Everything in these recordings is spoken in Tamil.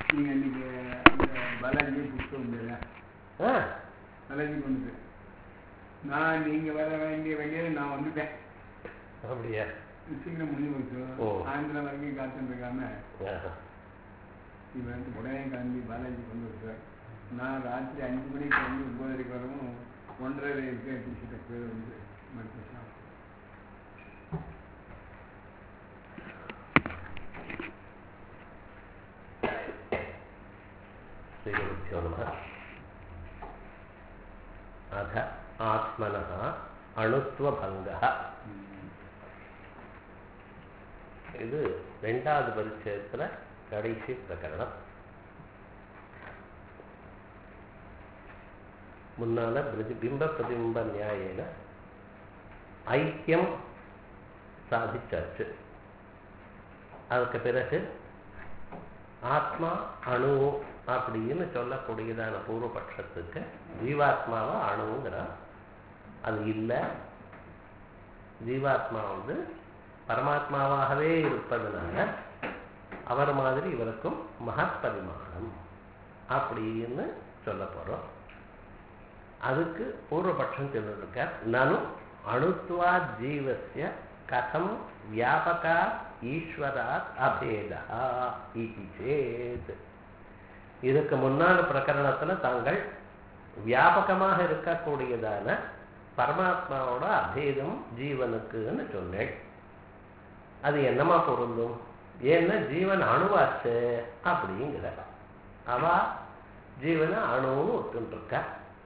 நீங்க இன்னைக்கு அந்த பாலாஜி புத்தகம் வந்தீங்க ஆ பாலாஜி கொண்டு நான் நீங்க வர வேண்டிய வேண்டியது நான் வந்துட்டேன் அப்படியா சீக்கிரம் முடிஞ்சு போச்சு ஓ. சாயந்தரம் வரைக்கும் காத்துட்டு இருக்காம ஆஹா. இவன் வந்து உடனே கிளம்பி பாலாஜி கொண்டு வருவார் நான் ராத்திரி அஞ்சு மணிக்கு வந்து ஒன்பதரைக்கு வரவும் ஒன்றரை இருக்கு டிஷர்ட்டை பேர் வந்து மறுபடியும் श्रीगुरुभ्यो नमः अथ आत्मनः अणुत्वभङ्गः இது ரெண்டாவது பரிச்சயத்தில் கடைசி பிரகரணம் முன்னால பிரதி பிம்ப பிரதிபிம்ப நியாயேன ஐக்கியம் சாதிச்சாச்சு அதுக்கு பிறகு ஆத்மா அணு அப்படின்னு சொல்லக்கூடியதான பூர்வபட்சத்துக்கு ஜீவாத்மாவை அணுங்கிறான் அது இல்லை ஜீவாத்மா வந்து பரமாத்மாவாகவே இருப்பதனால அவர் மாதிரி இவருக்கும் மகப்பரிமாணம் அப்படின்னு சொல்ல போறோம் அதுக்கு பூர்வபட்சம் சொல்லிருக்கார் நனு அணுத்வா ஜீவசிய கதம் வியாபகா ஈஸ்வராத் அபேதா இது சேத் இதுக்கு முன்னாள் பிரகரணத்துல தாங்கள் வியாபகமாக இருக்கக்கூடியதான பரமாத்மாவோட அபேதம் ஜீவனுக்குன்னு சொன்னேன் அது என்னமா பொருந்தும் ஏன்னா ஜீவன் அணுவாச்சு அப்படிங்கிற அவ ஜீவனை அணுன்னு ஒத்துருக்கா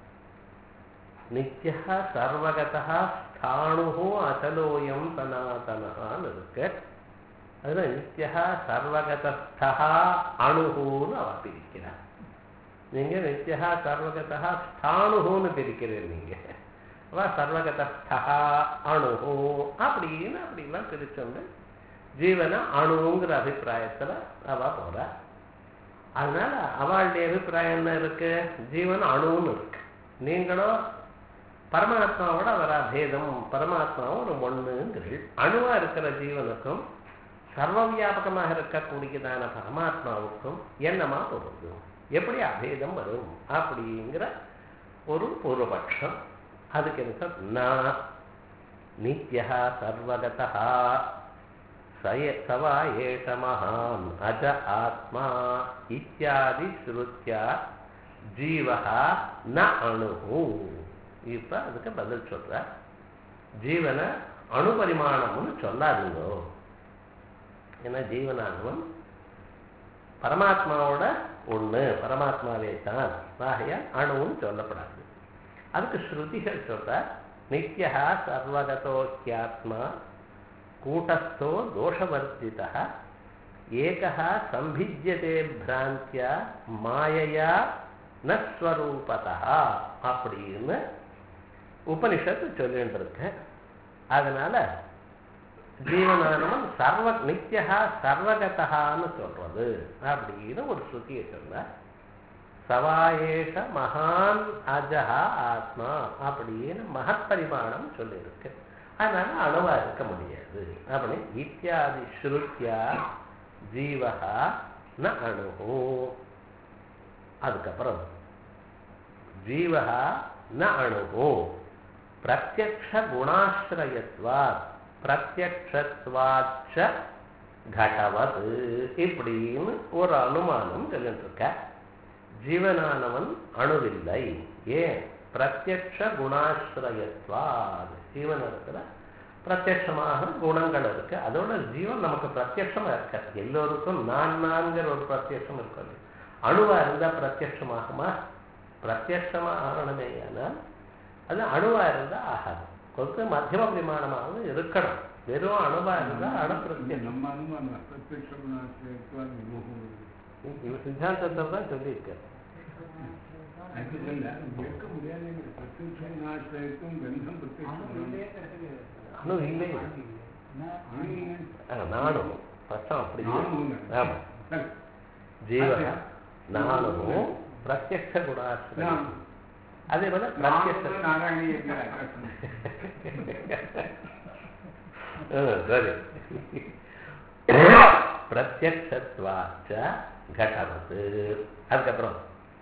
நித்யா சர்வகதா ஸ்தாணு அசலோயம் சனாதனஹான்னு இருக்கு அதுல நித்யா சர்வகதஸ்தா அணுகுன்னு அவ பிரிக்கிறார் நீங்க நித்யா சர்வகதா ஸ்தாணுன்னு பிரிக்கிறீர் நீங்க அவ சர்வகதஸ்தா அணுகு அப்படின்னு அப்படிலாம் பிரிச்சோங்க ஜீவனை அணுங்கிற அபிப்பிராயத்துல அவ போறா அதனால அவளுடைய அபிப்பிராயம் என்ன இருக்கு ஜீவன் அணுன்னு இருக்கு நீங்களும் பரமாத்மாவோட அவர் அபேதம் பரமாத்மாவும் ஒரு ஒண்ணுங்கிறீர்கள் அணுவா இருக்கிற ஜீவனுக்கும் சர்வ வியாபகமாக இருக்கக்கூடியதான பரமாத்மாவுக்கும் என்னமா பொருந்தும் எப்படி அபேதம் வரும் அப்படிங்கிற ஒரு பூர்வபட்சம் அதுக்கு என்ன நான் நித்யா சர்வகதா சய சவா ஏஷ மகான் அஜ ஆத்மா இத்தியாதி ஸ்ருத்யா ஜீவஹா ந அணுகு இப்ப அதுக்கு பதில் சொல்ற ஜீவனை அணுபரிமாணம்னு சொல்லாதீங்க ஏன்னா ஜீவனானவன் பரமாத்மாவோட ஒண்ணு பரமாத்மாவே தான் ஆகையால் அணுன்னு சொல்லப்படாது அதுக்கு ஸ்ருதிகள் சொல்ற நித்யா சர்வகதோக்கியாத்மா கூட்டஸ்தோ தோஷவர்ஜித ஏகா சம்பிஜ்யதே பிராந்தியா மாயையா நஸ்வரூபதா அப்படின்னு உபனிஷத்து சொல்லிட்டு இருக்கு அதனால ஜீவனானவன் சர்வ நித்யா சர்வகதான்னு சொல்றது அப்படின்னு ஒரு ஸ்ருதியை சொல்ல சவாயேஷ மகான் அஜஹா ஆத்மா அப்படின்னு மகப்பரிமாணம் சொல்லியிருக்கு அதனால அணுவா இருக்க முடியாது அப்படி இத்தியாதி ஸ்ருத்யா ஜீவஹா ந அணுகு அதுக்கப்புறம் ஜீவஹா ந அணுகு பிரத்யக்ஷ குணாசிரயத்வாத் பிரத்யக்ஷத்வாச்ச கடவது இப்படின்னு ஒரு அனுமானம் சொல்லிட்டு இருக்க ஜீவனானவன் அணுவில்லை ஏன் பிரத்யக்ஷ குணாசிரயத்வாத் ஜீவனிடத்துல பிரத்யட்சமாக குணங்கள் இருக்கு அதோட ஜீவன் நமக்கு பிரத்யட்சமா இருக்க எல்லோருக்கும் நான் நான்கிற ஒரு பிரத்யட்சம் இருக்கிறது அணுவா இருந்தா பிரத்யட்சமாகுமா பிரத்யட்சமா ஆகணுமே ஆனால் அது அணுவா இருந்தா ஆகாது கொஞ்சம் மத்தியம பிரமாணமாகவும் இருக்கணும் வெறும் அணுவா இருந்தா அணு பிரத்யட்சம் நம்ம அனுமானம் பிரத்யட்சம் இவர் சித்தாந்தத்தை தான் சொல்லியிருக்காரு அது இல்ல இருக்க முடியாது பிரத்யட்சம் நாசிரயத்தும் கந்தம் பிரத்யட்சம் அணு இல்லை ஆ, நானும் பட்சம் அப்படி ஆமா ஜீவக நானும் பிரத்யக்ஷ குணாசிரம் அதே போல பிரத்யக்ஷ நாராயணி ஆ, சரி பிரத்யக்ஷத்வாச்ச கடவத்து அதுக்கப்புறம்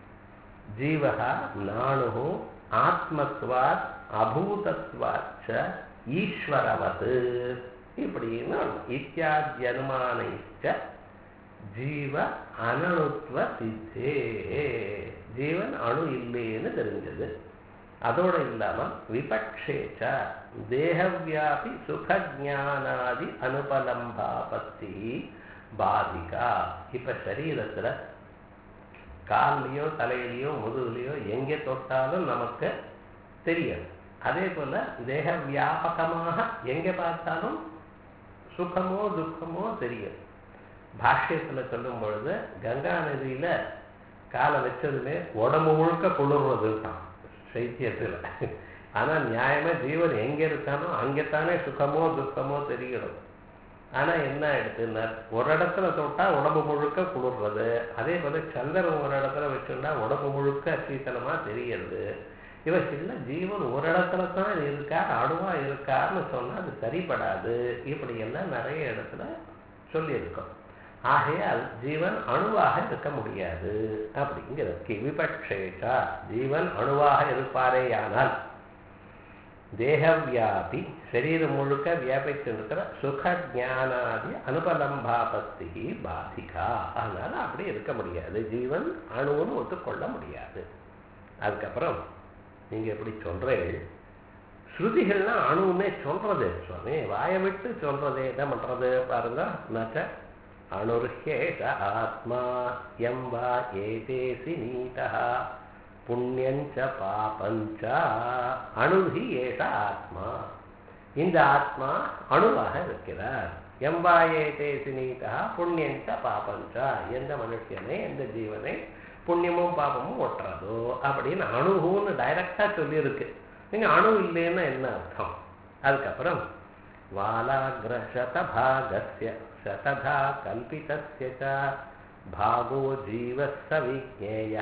ஜீவகா நாணு ஆத்மத்வாத் அபூதத்வாச்ச ஈஸ்வரவது இப்படின்னு இத்தியாதி அனுமானைச்ச ஜீவ அனணுத்வ சித்தே ஜீவன் அணு இல்லைன்னு தெரிஞ்சது அதோட இல்லாம விபக்ஷேச்ச தேகவியாபி சுகஜானாதி அனுபலம்பாபத்தி பாதிகா இப்ப சரீரத்துல கால்லையோ தலையிலையோ முதுகுலையோ எங்கே தொட்டாலும் நமக்கு தெரியாது அதே போல தேக வியாபகமாக எங்கே பார்த்தாலும் சுகமோ துக்கமோ தெரியும் பாஷ்யத்துல சொல்லும் பொழுது கங்கா நதியில காலை வச்சதுமே உடம்பு முழுக்க குளிர்றது தான் சைத்தியத்துல ஆனா நியாயமா ஜீவன் எங்க இருக்கானோ அங்கேத்தானே சுகமோ துக்கமோ தெரியணும் ஆனா என்ன ஆயிடுச்சுன்னா ஒரு இடத்துல தொட்டா உடம்பு முழுக்க குளிர்றது அதே போல சந்திரன் ஒரு இடத்துல வச்சுட்டா உடம்பு முழுக்க சீத்தனமா தெரியறது இவற்றில் ஜீவன் ஒரு இடத்துல தான் இருக்கா அணுவா இருக்காருன்னு சொன்னா அது சரிப்படாது இப்படி எல்லாம் நிறைய இடத்துல சொல்லியிருக்கோம் ஆகையால் ஜீவன் அணுவாக இருக்க முடியாது அப்படிங்கிறது விபக்ஷேஷா ஜீவன் அணுவாக இருப்பாரேயானால் தேகவியாபி சரீரம் முழுக்க வியாபிச்சிருக்கிற சுக ஜானாதி அனுபலம்பாபத்தி பாதிகா அதனால அப்படி இருக்க முடியாது ஜீவன் அணுன்னு ஒத்துக்கொள்ள முடியாது அதுக்கப்புறம் நீங்க எப்படி சொல்றேன் ஸ்ருதிகள்லாம் அணுன்னே சொல்றது சுவாமி வாயை விட்டு சொல்றதே என்ன பண்றது பாருங்க நச்ச அணுர்ஹேஷ ஆத்மா எம் வா ஏதேசி நீதா புண்ணியஞ்ச பாபஞ்ச அணுகி ஏஷ ஆத்மா இந்த ஆத்மா அணுவாக இருக்கிறார் எம்பாயே தேசி நீதா புண்ணியஞ்ச பாபஞ்ச எந்த மனுஷனை எந்த ஜீவனை புண்ணியமும் பாபமும் ஒட்டுறதோ அப்படின்னு அணுகுன்னு டைரக்டா சொல்லியிருக்கு நீங்க அணு இல்லைன்னா என்ன அர்த்தம் அதுக்கப்புறம் வாலாகிர சதபாகஸ்ய சததா கல்பிதஸ்ய ச பாகோ ஜீவஸ்ஸ விஜேய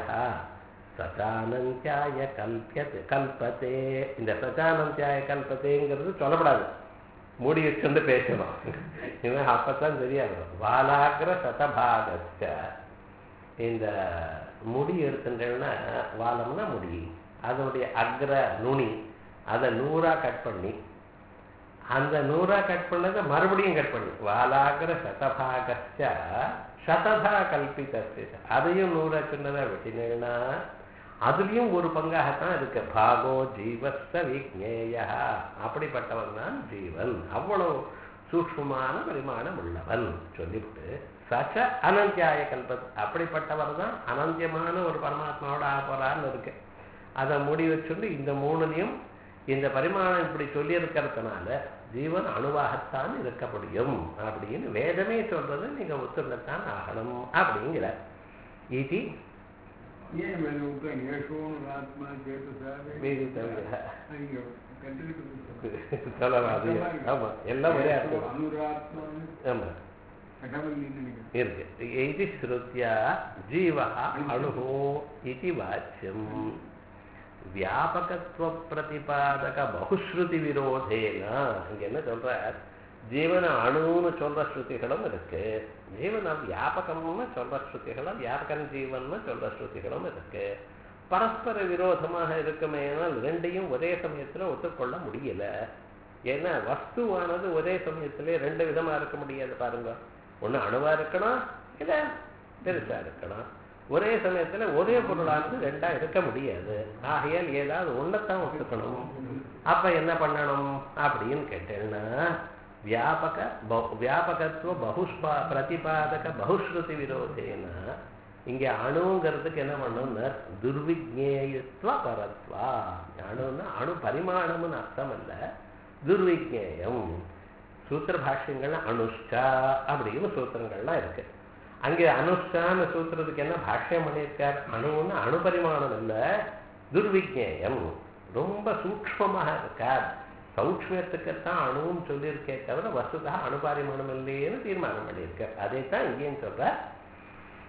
சச்சானந்தியாய கல்பியது கல்பத்தே இந்த சச்சானந்தியாய கல்பத்தேங்கிறது சொல்லப்படாது மூடி வச்சுட்டு பேசணும் இவன் அப்பத்தான் தெரியாது வாலாகிர சதபாகஸ்ய இந்த முடி எடுத்துட்டேன்னா வாலம்னா முடி அதனுடைய அக்ர நுனி அதை நூறா கட் பண்ணி அந்த நூறா கட் பண்ணதை மறுபடியும் கட் பண்ணி வாலாகிர சதபாகஸ்ய சததா கல்பிதஸ்ய அதையும் நூறா சின்னதா வெட்டினேன்னா அதுலயும் ஒரு பங்காகத்தான் இருக்கு பாகோ ஜீவஸ்த விக்னேய அப்படிப்பட்டவன் தான் ஜீவன் அவ்வளவு சூக்ஷ்மமான பரிமாணம் உள்ளவன் சொல்லிவிட்டு சச்ச அனந்தியாய கல்பத் அப்படிப்பட்டவர் தான் அனந்தியமான ஒரு பரமாத்மாவோட ஆப்பரான்னு இருக்கு அதை மூடி வச்சுட்டு இந்த மூணுலையும் இந்த பரிமாணம் இப்படி சொல்லி இருக்கிறதுனால ஜீவன் அணுவாகத்தான் இருக்க முடியும் அப்படின்னு வேதமே சொல்றது நீங்க ஒத்துள்ளத்தான் ஆகணும் அப்படிங்கிற இது ஏன் மேல விட்டாங்க ஏஷோன்னு ஆத்மா கேட்டு சார் வேதித்தவிர நீங்க கற்றுக்கிட்டு சொல்லலாம் ஆமா எல்லாம் ஒரே அர்த்தம் அனுராத்மான்னு ஆமா கடவுள்னு நினைக்கிறேன் இருக்கு இது ஸ்ருத்யா ஜீவா அணு இது வாச்சியம் வியாபகத்துவ பிரதிபாதக பகுஸ்ருதி விரோதேனா இங்க என்ன சொல்ற ஜீவன அணுன்னு சொல்ற ஸ்ருதிகளும் இருக்கு ஜீவன வியாபகம்னு சொல்ற ஸ்ருதிகளும் வியாபகன் ஜீவன்னு சொல்ற ஸ்ருதிகளும் இருக்கு பரஸ்பர விரோதமாக இருக்குமேனால் ரெண்டையும் ஒரே சமயத்துல ஒத்துக்கொள்ள முடியல ஏன்னா வஸ்துவானது ஒரே சமயத்திலே ரெண்டு விதமா இருக்க முடியாது பாருங்க ஒண்ணு அணுவா இருக்கணும் இல்ல பெருசா இருக்கணும் ஒரே சமயத்துல ஒரே பொருளானது ரெண்டா இருக்க முடியாது ஆகையால் ஏதாவது ஒன்றைத்தான் ஒத்துக்கணும் அப்ப என்ன பண்ணணும் அப்படின்னு கேட்டேன்னா வியாபக ப- வியாபகத்துவ பகுஸ்பா பிரதிபாதக பகுஸ்ருதி விரோதேன இங்க அணுங்கிறதுக்கு என்ன பண்ணணும்னா துர்விஜேயத்துவ பரத்வா அணுன்னா அணு பரிமாணம்னு அர்த்தம் அல்ல துர்விஜேயம் சூத்திர பாஷ்யங்கள்ல அனுஷ்டா அப்படின்னு சூத்திரங்கள்லாம் இருக்கு அங்கே அனுஷ்டான சூத்திரத்துக்கு என்ன பாஷ்யம் பண்ணியிருக்கார் அணுன்னு அணுபரிமாணம் இல்லை துர்விஜேயம் ரொம்ப சூக்ஷ்மமாக இருக்கார் சௌக்ஷ்மத்துக்குத்தான் அணுவும் சொல்லியிருக்கே தவிர வசுதா அணுபாரிமானம் இல்லையேன்னு தீர்மானம் பண்ணியிருக்கார் அதைத்தான் இங்கேயும் சொல்ற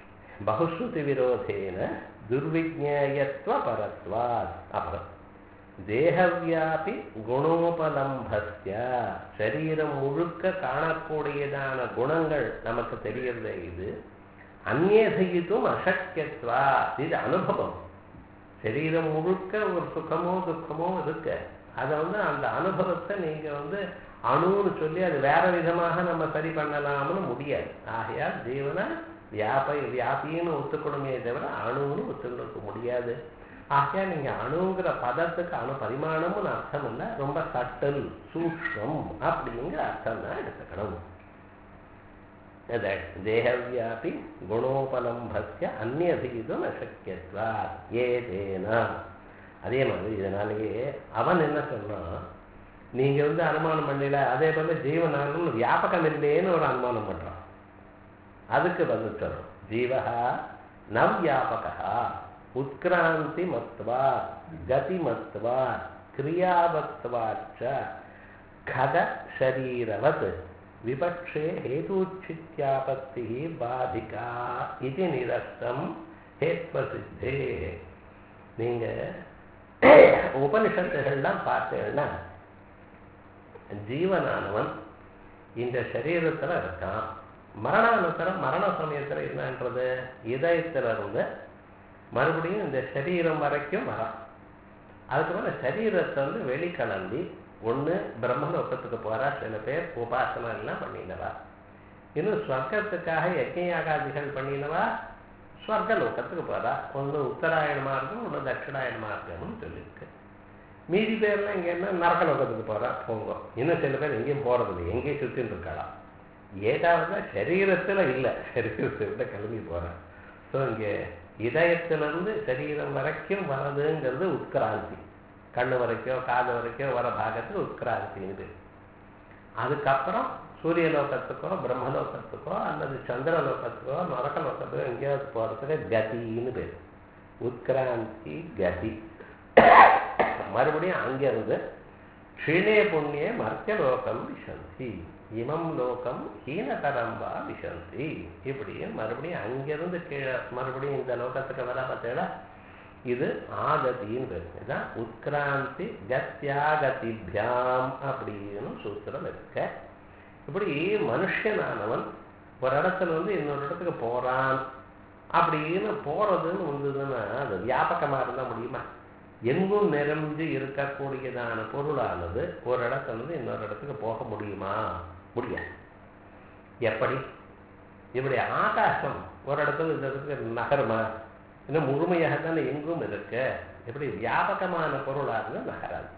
பகுஸ்ருதி விரோதேன துர்விஜேயத்துவ பரத்வாத் அப்புறம் தேகவியாபி குணோபலம்பஸ்ய சரீரம் முழுக்க காணக்கூடியதான குணங்கள் நமக்கு தெரியறதே இது அந்நேசயித்தும் அசக்கியத்வா இது அனுபவம் சரீரம் முழுக்க ஒரு சுகமோ துக்கமோ இருக்கு அதை வந்து அந்த அனுபவத்தை நீங்க வந்து அணுன்னு சொல்லி அது வேற விதமாக நம்ம சரி பண்ணலாம்னு முடியாது ஆகையால் ஜீவனை வியாப வியாபின்னு ஒத்துக்கணுமே தவிர அணுன்னு ஒத்துக்க முடியாது ஆகையால் நீங்க அணுங்கிற பதத்துக்கு அணு பரிமாணம்னு அர்த்தம் இல்லை ரொம்ப சட்டல் சூக்ஷ்மம் அப்படிங்கிற அர்த்தம் தான் எடுத்துக்கணும் தேகவியாபி குணோபலம்பஸ்ய அந்நியதீதும் அசக்கியத்வா ஏதேனா அதே மாதிரி இதனாலேயே அவன் என்ன சொன்னான் நீங்க வந்து அனுமானம் பண்ணல அதே போல ஜீவனாலும் வியாபகம் இல்லைன்னு ஒரு அனுமானம் பண்றான் அதுக்கு பதில் சொல்றோம் ஜீவகா நவ்யாபகா உத்கிராந்தி மத்வா கதி மத்வா கிரியாவத்வாச்ச கத சரீரவத் விபக்ஷே ஹேதூச்சித்யாபத்தி பாதிகா இது நிரஸ்தம் ஹேத்வசித்தே நீங்க உபனிஷத்துகள்லாம் பார்த்தேன்னா ஜீவனானவன் இந்த சரீரத்துல இருக்கான் மரணானந்தரம் மரண சமயத்துல என்னன்றது இதயத்துல இருந்து மறுபடியும் இந்த சரீரம் வரைக்கும் வரான் அதுக்கப்புறம் சரீரத்தை வந்து வெளிக்கலந்தி ஒன்று பிரம்மலோகத்துக்கு போறா சில பேர் உபாசனம் எல்லாம் பண்ணினவா இன்னும் ஸ்வர்க்கத்துக்காக யஜ்யாகாதிகள் பண்ணினவா ஸ்வர்கலோகத்துக்கு போறா ஒன்று உத்தராயண மார்க்கம் ஒன்று தட்சிணாயண மார்க்கம்னு சொல்லியிருக்கு மீதி பேர்லாம் இங்கே என்ன நரகலோகத்துக்கு போறா போங்க இன்னும் சில பேர் எங்கேயும் போறதில்லை எங்கேயும் சுற்றின்னு இருக்கலாம் ஏதாவது சரீரத்தில் இல்லை சரீரத்தை விட கிளம்பி போறேன் ஸோ இங்கே இதயத்திலிருந்து சரீரம் வரைக்கும் வர்றதுங்கிறது உட்கிராந்தி கண்ணு வரைக்கும் காது வரைக்கும் வர பாகத்துக்கு உட்கிராந்தின்னு பேர் அதுக்கப்புறம் சூரியலோகத்துக்கோ பிரம்மலோகத்துக்கோ அல்லது சந்திரலோகத்துக்கோ நரகலோகத்துக்கோ எங்கேயாவது போகிறதுக்கு கதின்னு பேர் உட்கிராந்தி கதி மறுபடியும் அங்கிருந்து க்ஷீணே புண்ணிய மர்த்தியலோகம் விசந்தி இமம் லோகம் ஹீனதரம் வா விசந்தி இப்படி மறுபடியும் அங்கிருந்து கீழே மறுபடியும் இந்த லோகத்துக்கு வர பார்த்தீங்களா இது ஆகதின்னு பேர் இதான் உட்கிராந்தி கத்தியாகதிபியாம் அப்படின்னு சூத்திரம் இருக்க இப்படி மனுஷனானவன் ஒரு இடத்துல வந்து இன்னொரு இடத்துக்கு போறான் அப்படின்னு போறதுன்னு வந்ததுன்னா அது வியாபகமா இருந்தா முடியுமா எங்கும் நிறைஞ்சு இருக்கக்கூடியதான பொருளானது ஒரு இடத்துல இருந்து இன்னொரு இடத்துக்கு போக முடியுமா முடியாது எப்படி இப்படி ஆகாசம் ஒரு இடத்துல இந்த இடத்துக்கு நகருமா இன்னும் முழுமையாக தானே எங்கும் இருக்கு எப்படி வியாபகமான பொருளாக இருந்தால் நகராது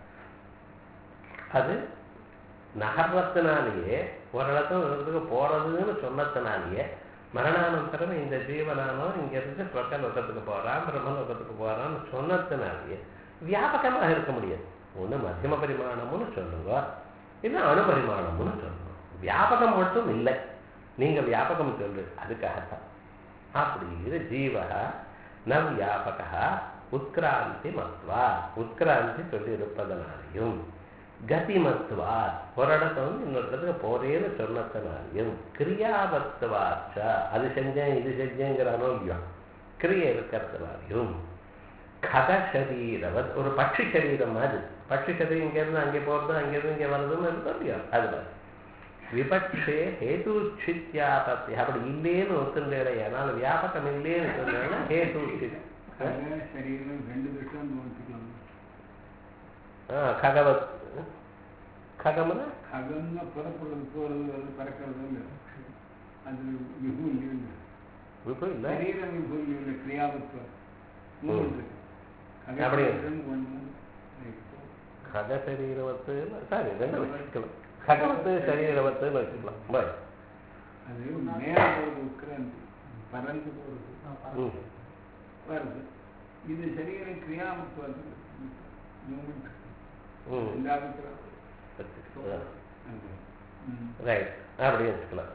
அது நகர்றத்தினாலேயே ஒரு இடத்துல ஒரு இடத்துக்கு போறதுன்னு சொன்னதுனாலேயே மரணானந்தரம் இந்த ஜீவனானோ இங்கிருந்து ஸ்வர்கலோகத்துக்கு போறான் பிரம்மலோகத்துக்கு போறான்னு சொன்னதுனாலேயே வியாபகமாக இருக்க முடியாது ஒன்று மத்தியம பரிமாணம்னு சொல்லுங்க இல்லை அணுபரிமாணம்னு சொல்லுங்க வியாபகம் மட்டும் இல்லை நீங்க வியாபகம் சொல்லு அதுக்காகத்தான் அப்படி ஜீவகா ந வியாபகா உத்கிராந்தி மத்வா உத்கிராந்தி சொல்லி இருப்பதனாலையும் கதிமத்துவா ஒரு இடத்துல வந்து இன்னொரு இடத்துக்கு போறேன்னு சொன்னதுனாலையும் கிரியாவத்துவாச்சா அது செஞ்சேன் இது செஞ்சேங்கிற அனோக்கியம் கிரியை இருக்கிறதுனாலையும் கத சரீரவத் ஒரு பட்சி சரீரம் மாதிரி பட்சி சரீரம் இங்கேருந்து அங்கே போகிறது அங்கேருந்து இங்கே வருதுன்னு இருக்கும் இல்லையா அதுல விபக்ஷே ஹேதுச்சித்யாபத்தி அப்படி இல்லேன்னு ஒத்துண்டே ஆனால் வியாபகம் இல்லேன்னு சொன்னா ஹேதுச்சித் சரீரம் ரெண்டு விஷயம் வச்சுக்கலாம் ககவத் ககம்னா அகம்னா புறப்படுறது போறது வருது பறக்கிறது இல்லை அது விபு இல்லை விபு இல்ல சரீரம் விபு இல்லை கிரியாபத்துவம் மூன்று அப்படி. ஒன்று கக சரீரவத்து சாரி ரெண்டு வச்சுக்கலாம் ககவத்து சரீரவத்துன்னு வச்சுக்கலாம் பாய் அது மேல போறது உட்கிராந்தி பறந்து போறது ம் வருது இது சரீரம் கிரியாபத்துவம் மூமெண்ட் ம் எல்லாத்துக்கும் ரைட் அப்படி வச்சுக்கலாம்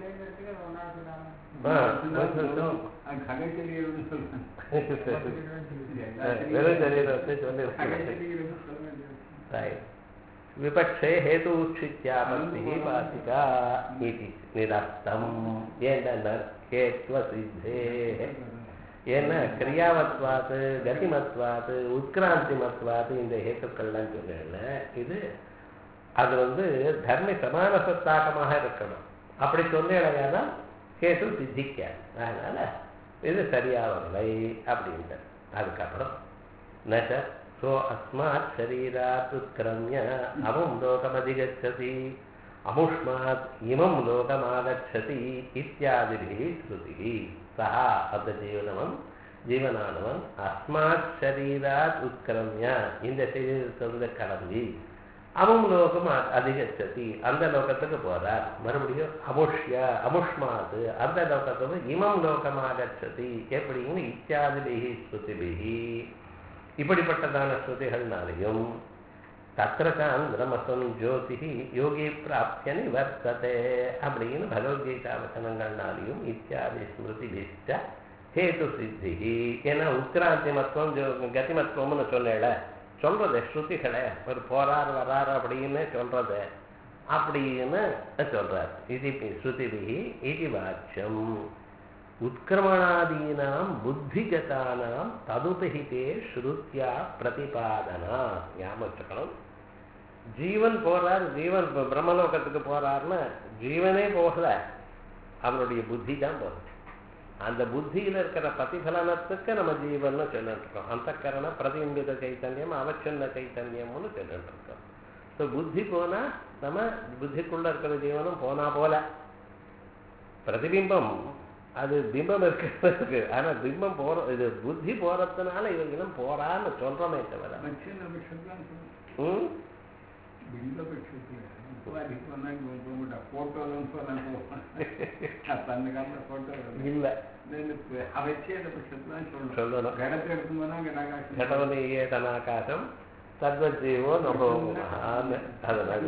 ஆ, கொஞ்சம் அது ககச்சரியம்னு சொல்றாங்க வெறும் சரீரத்தை சொல்லி ககச்சரியம்னு சொல்ல வேண்டியது ரைட் விபக்ஷே ஹேதுச்சித்யாபத்தி பாசிகா இது நிரஸ்தம் ஏண்டனர் ஹேத்வ சித்தே ஏன்னா கிரியாவத்வாத்து கதிமத்வாத்து உத்கிராந்திமத்வாத்து இந்த ஹேத்துக்கள்லாம் சொன்னேன்ல இது அது வந்து தர்ம சமான சத்தாக்கமாக இருக்கணும் அப்படி சொன்னேன் கேசு சித்திக்காது அதனால இது சரியாகவில்லை அப்படின்ட்டு அதுக்கப்புறம் நச்ச சோ அஸ்மாத் சரீராத் உத்கிரமிய அமும் லோகமதிகச்சதி அமுஷ்மாத் இமம் லோகமாகச்சதி இத்தியாதிபிः ஸ்ருதிः சஹ அந்த ஜீவனவன் ஜீவனானவன் அஸ்மாத் சரீராத் உத்கிரமிய இந்த சரீரத்திலிருந்து கிளம்பி அவன் லோகம் அ- அதிகச்சதி அந்த லோகத்துக்கு போறார் மறுபடியும் அமுஷ்ய அமுஷ்மாது அந்த லோகத்துக்கு இமம் லோகமாகச்சதி எப்படின்னு இத்தியாதிபிகி ஸ்ருதிபிகி இப்படிப்பட்டதான ஸ்ருதிகள்னாலையும் தத்திர சாந்திரமசம் ஜோதிஹி யோகி பிராப்திய நிவர்த்ததே அப்படின்னு பகவத்கீதா வசனங்கள்னாலையும் இத்தியாதி ஸ்மிருதிபிஷ்ட ஹேது சித்திஹி ஏன்னா உத்கிராந்திமத்துவம் ஜோ கதிமத்துவம்னு சொன்னேல சொல்றது ஸ்ருதிகளை ஒரு போறார் வரார் அப்படின்னு சொல்றது அப்படின்னு சொல்றார் இது ஸ்ருதிபிகி இது வாச்சியம் உத்கிரமணாதீனாம் புத்திகதானாம் ததுபகிதே ஸ்ருத்யா பிரதிபாதனா ஞாபகம் வச்சுக்கணும் ஜீவன் போறார் ஜீவன் இப்ப பிரம்மலோகத்துக்கு போறாருன்னா ஜீவனே போகல அவனுடைய புத்தி தான் போகுது அந்த புத்தியில இருக்கிற பிரதிபலனத்துக்கு நம்ம ஜீவன்னு சொல்லிட்டு இருக்கோம் அந்த கரண பிரதிபிம்பித சைத்தன்யம் அவச்சன்ன சைத்தன்யம்னு சொல்லிட்டு இருக்கோம் ஸோ புத்தி போனா நம்ம புத்திக்குள்ள இருக்கிற ஜீவனும் போனா போல பிரதிபிம்பம் அது பிம்பம் இருக்கிறதுக்கு ஆனா பிம்பம் போற இது புத்தி போறதுனால இவங்களும் போறான்னு சொல்றோமே தவிர மச்சின பட்சத்தான் சொல்லுவோம் ம்? பிம்ப பட்சத்தில் உபாதி சொன்னாங்க போக மாட்டான் ஃபோட்டோலாம் சொன்னா போவான் அப்போ அந்த காலத்தில் ஃபோட்டோ இல்ல அவச்சேத பட்சத்தான் சொல்லணும் சொல்லணும் கடத்தை எடுத்து போனா கனகாசி கடவுளையே தனாகாசம் தத்வஜீவோ நம்ம அதனால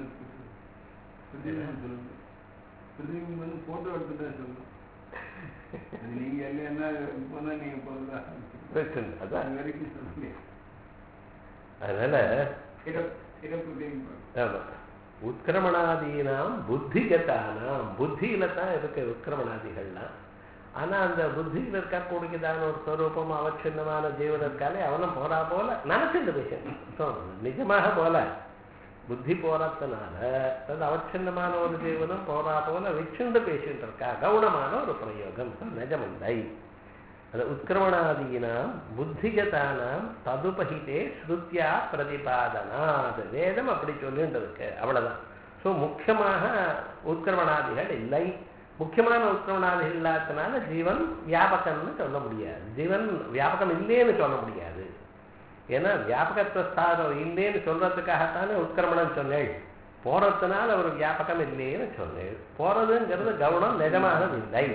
வந்து போட்டோ எடுத்துட்டா சொல்லணும் அது நீங்க இல்லைன்னா போனா நீங்க போறதா பிரச்சனை அதான் அது வரைக்கும் சொல்ல முடியாது அதனால சிறப்பு சிறப்பு ஆமா உத்கிரமணாதீனாம் புத்திகதானாம் புத்தியில தான் இருக்கு உத்கிரமணாதிகள்லாம் ஆனா அந்த புத்தியில் இருக்கக்கூடியதான ஒரு ஸ்வரூபம் அவச்சின்னமான ஜீவன் இருக்காலே அவனும் போறா போல நினைச்சிட்டு பேசணும் தோணும். நிஜமாக போல புத்தி போறதுனால அது அவச்சின்னமான ஒரு ஜீவனும் போறா போல வச்சுண்டு பேசிட்டு இருக்கா கவுனமான ஒரு பிரயோகம் நிஜமில்லை அது உத்கிரமணாதீனாம் புத்திகதானாம் ததுபகிதே ஸ்ருத்யா பிரதிபாதனா அது வேதம் அப்படி சொல்லிட்டு இருக்கு அவ்வளவுதான் ஸோ முக்கியமாக உத்கிரமணாதிகள் இல்லை முக்கியமான உத்கிரமணாதிகள் இல்லாததுனால ஜீவன் வியாபகம்னு சொல்ல முடியாது ஜீவன் வியாபகம் இல்லைன்னு சொல்ல முடியாது ஏன்னா வியாபகத்வஸ்தானம் இல்லைன்னு சொல்றதுக்காகத்தானே உத்கிரமணம் சொன்னேள் போறதுனால ஒரு வியாபகம் இல்லைன்னு சொன்னேள் போறதுங்கிறது கவனம் நிஜமாக இல்லை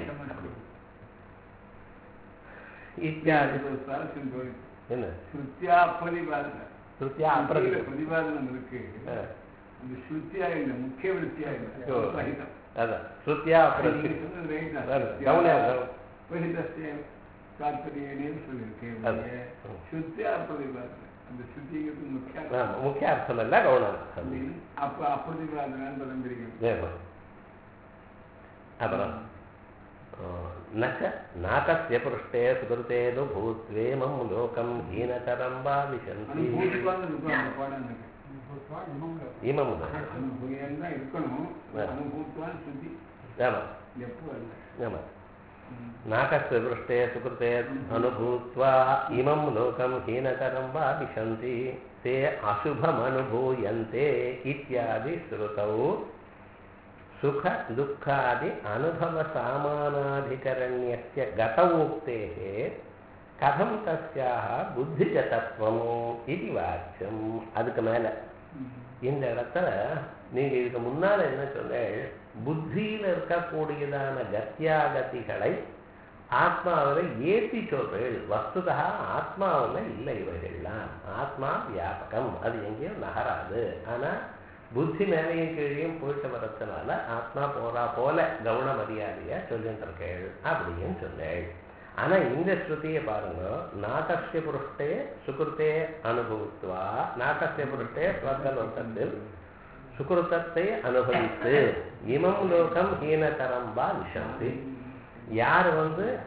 இத்தியாதி என்ன ஸ்ருத்தியா பிரதிபாதனை ஸ்ருத்தியா அப்பிரதி பிரதிபாதனம் இருக்கு ஆ. அந்த ஸ்ருத்தியா இல்லை முக்கிய விருத்தியா இல்லை ஓ. சகிதம் அதான் ஸ்ருத்தியா அப்பிரதி நீங்க சொன்னது right தான். அதான், ஸ்ருத்தியா கவனம் பிரதிதஸ்ய தாத்பரியேனேன்னு சொல்லியிருக்கேன் அது. இங்கே. ஸ்ருத்தியா பிரதிபாதனை அந்த ஸ்ருதிங்கிறது முக்கிய ஆமா, முக்கிய அர்த்தம் இல்லை கவனம் அப்படின்னு அப்ப அப்பிரதிபாதனான்னு பதம் பிரிக்கணும் ஏமா அப்புறம் நச்ச நாகஸ்ய புருஷ்டே சுகிருத்தேது பூத்வேமம் லோகம் ஹீனதரம் வா விசந்தி அனுபூதிவான்னு இருக்கும் அந்த பாடம் எனக்கு இமம் அனுபூதியம் தான் இருக்கணும் ஆ. அனுபூத்துவான் சுத்தி ஆமா எப்போ அல்ல ஆமா ம். नाकस्य दृष्टे सुकृते अनुभूत्वा इमं लोकं हीनतरं वा विशन्ति ते अशुभमनुभूयन्ते इत्यादि श्रुतौ सुख दुःखादि अनुभवसामानाधिकरण्यस्य गतौ उक्तेः कथं तस्याः बुद्धिगतत्वम् इति वाच्यम् அதுக்கு மேலே ம். இந்த இடத்துல நீங்க இதுக்கு முன்னால என்ன சொன்னேன் புத்தியில இருக்கக்கூடியதான கத்தியாகதிகளை ஆத்மாவில ஏற்றி சொல்றேள் வஸ்துதா ஆத்மாவில் இல்லை இவைகள்லாம் ஆத்மா வியாபகம் அது எங்கேயும் நகராது ஆனா புத்தி மேலையும் கீழையும் போயிட்டு வரதுனால ஆத்மா போறா போல கவுன மரியாதையா சொல்லிட்டு இருக்கேள் அப்படின்னு சொன்னேள் ஆனா இந்த ஸ்ருதியை பாருங்க நாகஸ்ய புருஷ்டே சுகிருத்தே அனுபவித்துவா நாகஸ்ய புருஷ்டே ஸ்வர்கலோகத்தில் சுகிருத்தத்தை அனுபவித்து இமம் லோகம் ஹீனதரம் வா விஷந்தி யார் வந்து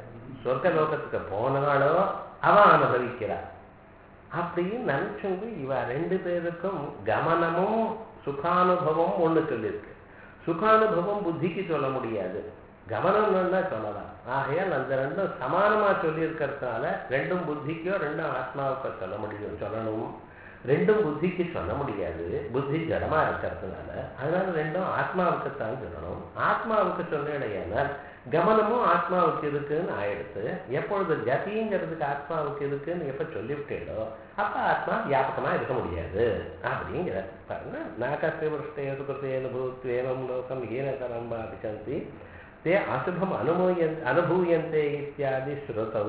சொர்க்க லோகத்துக்கு போனாலோ அவன் அனுபவிக்கிறான் அப்படின்னு நினைச்சுங்க இவ ரெண்டு பேருக்கும் கமனமும் சுகானுபவம் ஒண்ணு சொல்லியிருக்கு சுகானுபவம் புத்திக்கு சொல்ல முடியாது கவனம்னா சொல்லலாம் ஆகையால் அந்த ரெண்டும் சமானமா சொல்லியிருக்கிறதுனால ரெண்டும் புத்திக்கோ ரெண்டும் ஆத்மாவுக்கோ சொல்ல முடியும் சொல்லணும் ரெண்டும் புத்திக்கு சொல்ல முடியாது புத்தி ஜடமா இருக்கிறதுனால அதனால ரெண்டும் ஆத்மாவுக்குத்தான் சொல்லணும் ஆத்மாவுக்கு சொன்னேடையானால் கவனமும் ஆத்மாவுக்கு இருக்குன்னு ஆயிடுத்து எப்பொழுது கதிங்கிறதுக்கு ஆத்மாவுக்கு இருக்குன்னு எப்ப சொல்லிவிட்டேடோ அப்ப ஆத்மா வியாபகமா இருக்க முடியாது அப்படிங்கிற பாருங்க நாகஸ்ய விருஷ்டேது கிருத்தேன பூத்வேனம் லோகம் ஈனகரம் பாபிச்சந்தி தே அசுபம் அனுமூயன் அனுபூயந்தே இத்தியாதி ஸ்ருதௌ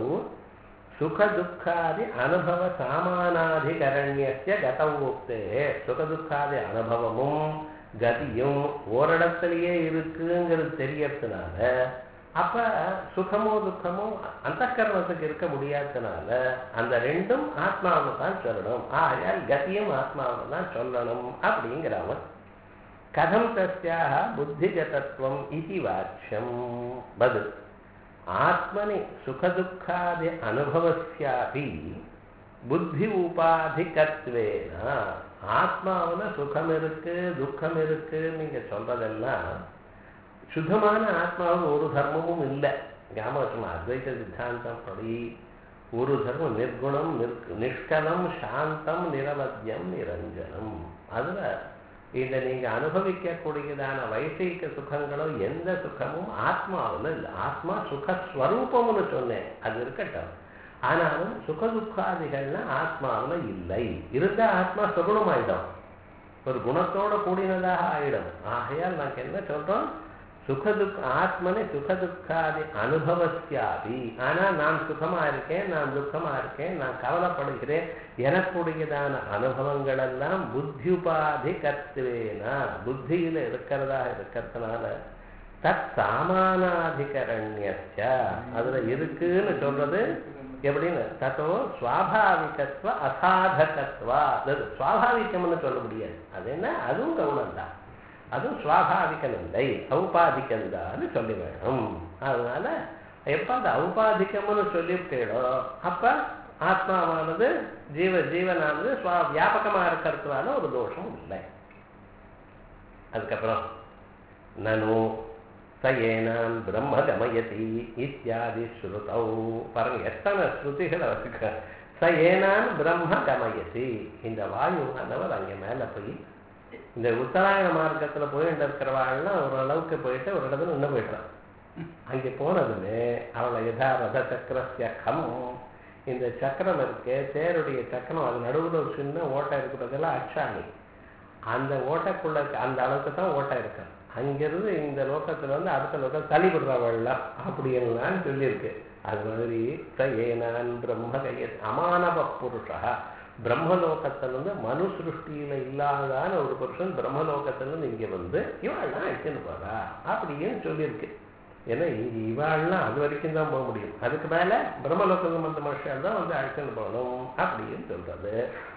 சுகதுக்காதி அனுபவ சாமானாதிகரண்யஸ்ய கதவுக்தே சுகதுக்காதி அனுபவமும் கதியும் ஓரிடத்திலேயே இருக்குங்கிறது தெரியறதுனால அப்ப சுகமோ துக்கமோ அந்த கரணத்துக்கு இருக்க முடியாததுனால அந்த ரெண்டும் ஆத்மாவை தான் சொல்லணும் ஆகையால் கதியும் ஆத்மாவை தான் சொல்லணும் அப்படிங்கிறவன் கதம் தஸ்யாக புத்திகதத்துவம் இது வாட்சியம் பதில் ஆத்மனி சுகதுக்காதி அனுபவஸ்யாபி புத்தி உபாதிகத்வேன ஆத்மாவுல சுகம் இருக்கு துக்கம் இருக்கு நீங்க சொல்றதெல்லாம் சுத்தமான ஆத்மாவில் ஒரு தர்மமும் இல்லை ஞாபகம் அத்வைத சித்தாந்தம் படி ஒரு தர்மம் நிர்குணம் நிஷ்கலம் சாந்தம் நிரவத்தியம் நிரஞ்சனம் அதுல இந்த நீங்க அனுபவிக்கக்கூடியதான வைசீக சுகங்களோ எந்த சுகமும் ஆத்மாவில் இல்லை ஆத்மா சுகஸ்வரூபம்னு சொன்னேன் அது இருக்கட்டும் ஆனாலும் சுகதுக்காதிகள்னா ஆத்மாவில் இல்லை இருந்தா ஆத்மா சுகுணமாயிடும் ஒரு குணத்தோட கூடினதாக ஆயிடும் ஆகையால் நாங்கள் என்ன சொல்றோம் சுகதுக் ஆத்மனை சுகதுக்காதி அனுபவஸ்யாபி ஆனா நான் சுகமா இருக்கேன் நான் துக்கமா இருக்கேன் நான் கவலைப்படுகிறேன் எனக்குடையதான அனுபவங்கள் எல்லாம் புத்தியுபாதி கத்துவேனா புத்தியில இருக்கிறதா இருக்கிறதுனால தத் சாமானாதிகரண்யச்ச அதுல இருக்குன்னு சொல்றது எப்படின்னு தத்தோ சுவாபாவிகத்துவ அசாதகத்துவா அது சுவாபாவிகம்னு சொல்ல முடியாது அது என்ன அதுவும் கவுனம் தான் அதுவும் சுவாபாவிகம் இல்லை ஔபாதிக்கந்தான்னு சொல்லி வேணும் அதனால எப்ப அந்த ஔபாதிக்கம்னு சொல்லிவிட்டேடோ அப்ப ஆத்மாவானது ஜீவ ஜீவனானது சுவா வியாபகமா இருக்கிறதுனால ஒரு தோஷம் இல்லை அதுக்கப்புறம் நனு சயேனான் பிரம்ம கமயதி இத்தியாதி ஸ்ருதௌ பாருங்க எத்தனை ஸ்ருதிகளை வச்சுக்க ச ஏனான் பிரம்ம கமயதி இந்த வாயுவானவர் அங்கே மேலே போய் இந்த உத்தராயண மார்க்கத்துல போயிட்டு இருக்கிறவாள்லாம் ஓரளவுக்கு போயிட்டு ஒரு இடத்துல நின்று போயிடுறான் அங்கே போனதுமே அவளை யதா ரத சக்கரஸ்ய கம் இந்த சக்கரம் இருக்கு தேருடைய சக்கரம் அது நடுவில் ஒரு சின்ன ஓட்டை இருக்கிறதெல்லாம் அச்சாணி அந்த ஓட்டைக்குள்ள அந்த அளவுக்கு தான் ஓட்டை இருக்கு அங்கிருந்து இந்த லோகத்துல வந்து அடுத்த லோகம் தள்ளிவிடுறவள்லாம் அப்படின்லாம் சொல்லியிருக்கு அது மாதிரி ச ஏனான் பிரம்ம கைய அமானவ புருஷா பிரம்மலோகத்திலிருந்து மனு சிருஷ்டியில இல்லாதான ஒரு புருஷன் பிரம்மலோகத்திலிருந்து இங்க வந்து இவாள்லாம் அழைச்சின்னு போறா அப்படின்னு சொல்லியிருக்கு ஏன்னா இங்க இவாள்லாம் அது வரைக்கும் தான் போக முடியும் அதுக்கு மேல பிரம்மலோகத்தில் வந்த மனுஷன் தான் வந்து அழைச்சின்னு போகணும் அப்படின்னு சொல்றது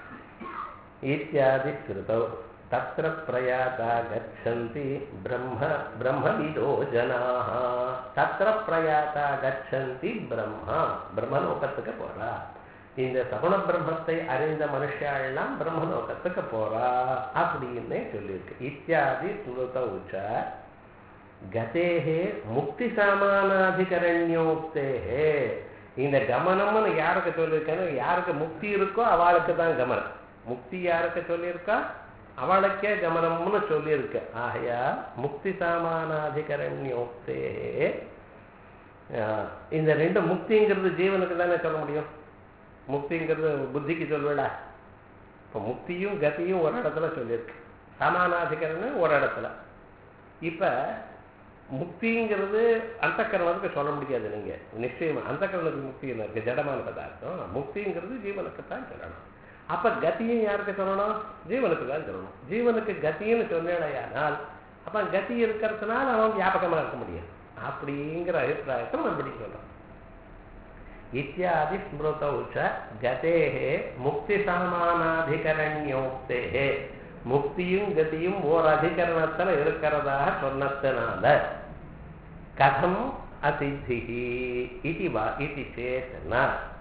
இத்தியாதி ஸ்ருதௌ தத்திர பிரயாதா கச்சந்தி பிரம்ம பிரம்மவிதோ ஜனாக தத்திர பிரயாதா கச்சந்தி பிரம்மா பிரம்மலோகத்துக்கு போறா இந்த சகுண பிரம்மத்தை அறிந்த மனுஷாள்லாம் பிரம்மலோகத்துக்கு போறா அப்படின்னு சொல்லியிருக்கு இத்தியாதி ஸ்ருத உச்ச கதேகே முக்தி சாமானாதிகரண்யோக்தேகே இந்த கமனம்னு யாருக்கு சொல்லியிருக்கேன்னு யாருக்கு முக்தி இருக்கோ அவளுக்கு தான் கமனம் முக்தி யாருக்கு சொல்லியிருக்கா அவளுக்கே கமனம்னு சொல்லியிருக்கு ஆகையா முக்தி சாமானாதிகரண்யோக்தே இந்த ரெண்டு முக்திங்கிறது ஜீவனுக்கு தானே சொல்ல முடியும் முக்திங்கிறது புத்திக்கு சொல்வேடா இப்போ முக்தியும் கதியும் ஒரு இடத்துல சொல்லியிருக்கு சமானாதிகரணம் ஒரு இடத்துல இப்போ முக்திங்கிறது அந்த கரணத்துக்கு சொல்ல முடியாது நீங்க நிச்சயமா அந்த கரணத்துக்கு முக்தி இருக்கு ஜடமான பதார்த்தம் முக்திங்கிறது ஜீவனுக்கு தான் சொல்லணும் அப்ப கத்தியும் யாருக்கு சொல்லணும் ஜீவனுக்கு தான் சொல்லணும் ஜீவனுக்கு கத்தின்னு சொன்னேடையானால் அப்ப கத்தி இருக்கிறதுனால அவன் வியாபகமா இருக்க முடியாது அப்படிங்கிற அபிப்பிராயத்தை மறுபடி சொல்றோம் இத்தியாதி ஸ்மிருதௌ ச கதேஹே முக்தி சமானாதிகரண்யோக்தேஹே முக்தியும் கதியும் ஓர் அதிகரணத்துல இருக்கிறதாக சொன்னதுனால கதம் அசித்திஹி இது வா இது சேத் ந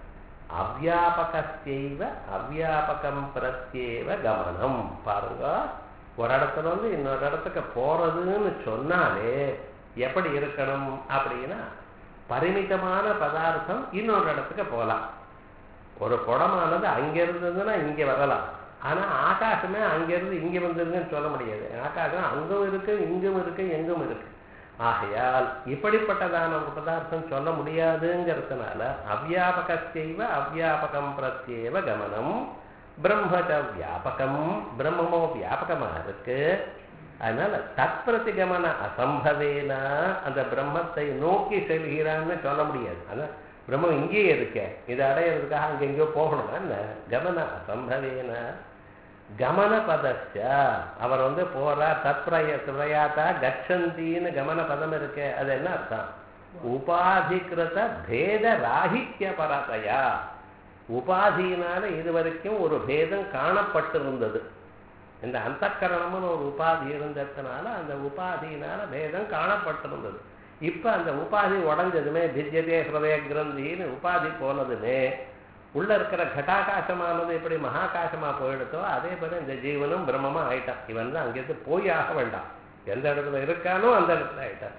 அவ்யாபகஸ்யைவ அவ்யாபகம் பிரத்யேவ கமனம் பாருங்க ஒரு இடத்துல வந்து இன்னொரு இடத்துக்கு போறதுன்னு சொன்னாலே எப்படி இருக்கணும் அப்படின்னா பரிமிதமான பதார்த்தம் இன்னொரு இடத்துக்கு போகலாம் ஒரு குடமானது அங்க இருந்ததுன்னா இங்க வரலாம் ஆனா ஆகாசமே அங்கிருந்து இங்க வந்ததுன்னு சொல்ல முடியாது ஆகாசம் அங்கும் இருக்கு இங்கும் இருக்கு எங்கும் இருக்கு ஆகையால் இப்படிப்பட்டதான ஒரு பதார்த்தம் சொல்ல முடியாதுங்கிறதுனால அவ்யாபகத்தைவ அவ்யாபகம் பிரத்யேவ கமனம் பிரம்மச்ச வியாபகம் பிரம்மமோ வியாபகமா இருக்கு அதனால தற்பிரதிகமன அசம்பவேன அந்த பிரம்மத்தை நோக்கி செல்கிறான்னு சொல்ல முடியாது ஆனா பிரம்மம் இங்கேயே இருக்க இதை அடையிறதுக்காக அங்க எங்கேயோ போகணுமா என்ன கமன அசம்பவேன கமன பதச்ச அவர் வந்து போறார் தத்ரய பிரயாத்தா கச்சந்தின்னு கமன பதம் இருக்கு அது என்ன அர்த்தம் உபாதிகிருத பேத ராகித்ய பரதையா உபாதியினால இதுவரைக்கும் ஒரு பேதம் காணப்பட்டிருந்தது இந்த அந்தக்கரணம்னு ஒரு உபாதி இருந்ததுனால அந்த உபாதியினால பேதம் காணப்பட்டிருந்தது இப்ப அந்த உபாதி உடஞ்சதுமே பிஜ்யதே ஹிருதய கிரந்தின்னு உபாதி போனதுமே உள்ள இருக்கிற கட்டாகாசமானது எப்படி மகாகாசமா போயிடுதோ அதே போல இந்த ஜீவனும் பிரம்மமா ஆயிட்டான் இவன் தான் அங்கிருந்து போய் ஆக வேண்டாம் எந்த இடத்துல இருக்கானோ அந்த இடத்துல ஆயிட்டான்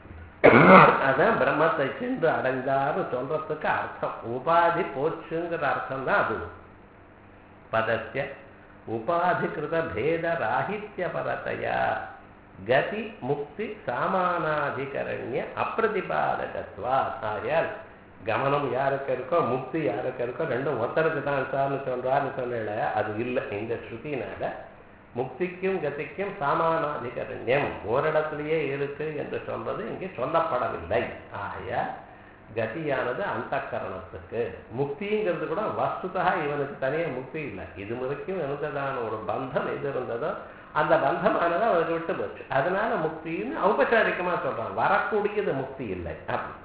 அதான் பிரம்மத்தை சென்று அடைந்தாரு சொல்றதுக்கு அர்த்தம் உபாதி போச்சுங்கிற அர்த்தம் தான் அது பதத்திய உபாதிகிருத பேத ராகித்ய பரதையா கதி முக்தி சாமானாதிகரண்ய அப்பிரதிபாதகத்வா ஆயால் கவனம் யாருக்கு இருக்கோ முக்தி யாருக்கு இருக்கோ ரெண்டும் ஒருத்தருக்கு தான் சார்னு சொல்றாருன்னு சொல்லல அது இல்லை இந்த ஸ்ருதினால முக்திக்கும் கதிக்கும் சாமானாதிகரண்யம் ஓரிடத்திலேயே இருக்கு என்று சொல்றது இங்கே சொல்லப்படவில்லை ஆகையா கதியானது அந்த கரணத்துக்கு முக்திங்கிறது கூட வஸ்துதா இவனுக்கு தனியாக முக்தி இல்லை இது வரைக்கும் இருந்ததான ஒரு பந்தம் எது இருந்ததோ அந்த பந்தமானது அவருக்கு விட்டு போச்சு அதனால முக்தின்னு ஔபச்சாரிகமா சொல்றான் வரக்கூடியது முக்தி இல்லை அப்படி